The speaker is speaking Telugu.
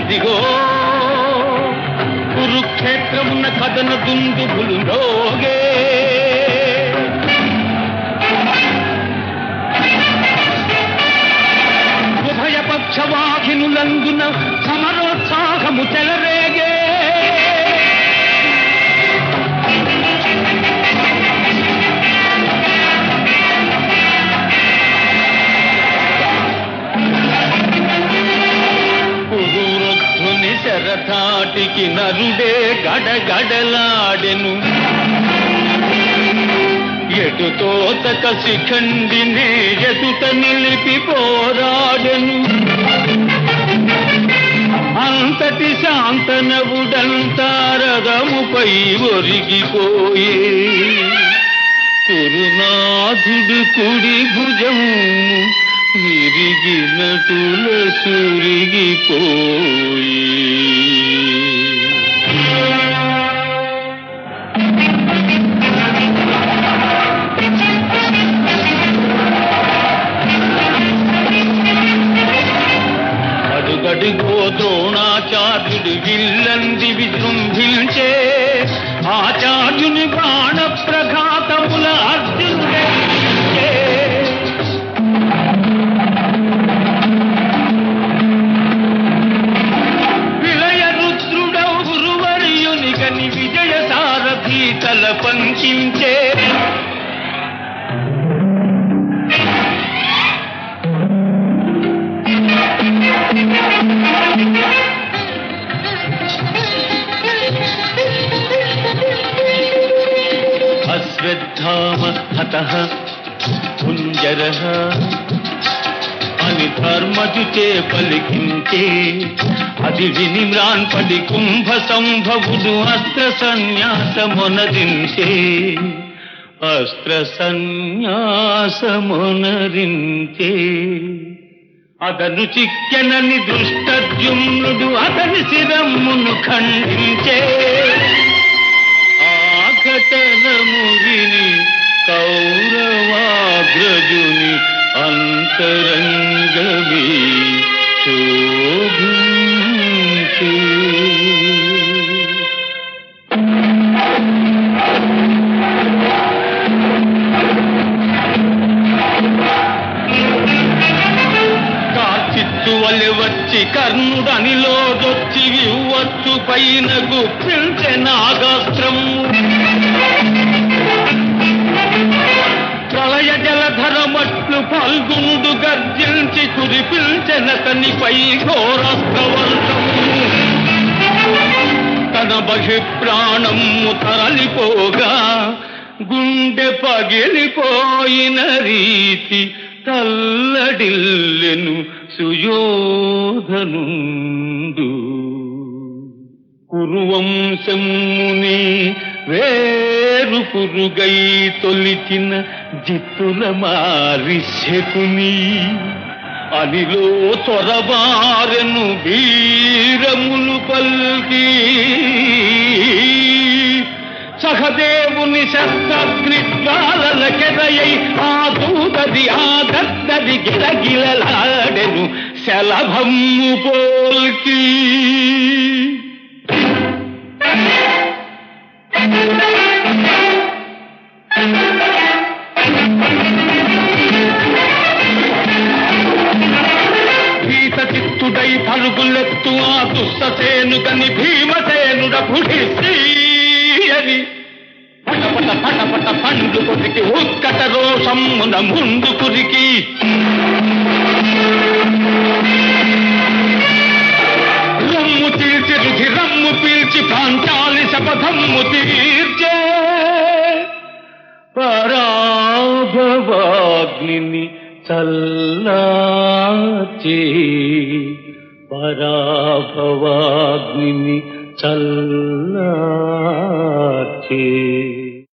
అదిగో కురుక్షేత్రమున్న కథన దుందుబులు రోగే ఉభయ పక్షవాహినులందున సమరోత్సాహము చెలరేగే కురురధ్వని శరథాటికి నరుడే గడగడలాడెను ఎటుతో తక శిఖండినే ఎదుట నిలిపి పోరాడెను అంతటి శాంతనవుడంతారదముపై ఒరిగిపోయే కురునాథుడు కుడి భుజం విరిగినటుల సురిగిపోయి అడుగడుగో ద్రోణాచార్యుడు విల్లంది విజృంభించే ఆచార్యుని బాణ ప్రఘాతముల అర్జునుడే విలయ రుద్రుడౌ గురువర్యునిగని విజయ సారథి తల పంకించే అశ్వత్థామ హత కుంజర అని ధర్మజుచే పలికించే అది విని మ్రాన్పడి కుంభ సంభవుడు అస్త్ర సన్యాసమునరించే అస్త్ర సన్యాసమునరించే అతను చిక్కెనని దృష్టద్యుమ్నుడు అతని శిరమ్మును ఖండించే ఆ ఘటనము విని కౌరవాగ్రజుని అంతరంగమే శోభించే కార్చిత్తు వలె వచ్చి కర్ణుడనిలోదొచ్చి వివ్వచ్చు పైన గుప్పించే నాగాస్త్రము ప్రళయ జలధరమట్లు ఫల్గునుడు గర్జించి కురిపిల్చెనతనిపై ఘోరస్త్రవర్షము తన బహి ప్రాణము తరలిపోగా గుండె పగిలిపోయిన రీతి తల్లడిల్లెను సుయోధనుండు కురువంశముని వేరు పురుగై తొలిచిన జిత్తుల మారి శకుని అనిలో చొరబారెను వీరములు పల్కి సహదేవుని శస్త్రగ్నిజ్వాలల కెదయై ఆ దూతది ఆ దద్దది గిలగిలలాడెను శలభమ్ము పోల్కి భీత చిత్తుడై పరుగులెత్తు ఆ దుస్తసేను కని భీమసేనుడ పుడిసి అని పటపట పటపట పండు కొరికి ఉత్కట రోషమ్మున ముందు కురికి రమ్ము తీర్చి రుధి రమ్ము పీల్చి పాంచాలి శపథమ్ము తీర్చే పరాభవాగ్నిని చల్లాచే పరాభవాగ్నిని చల్లాచే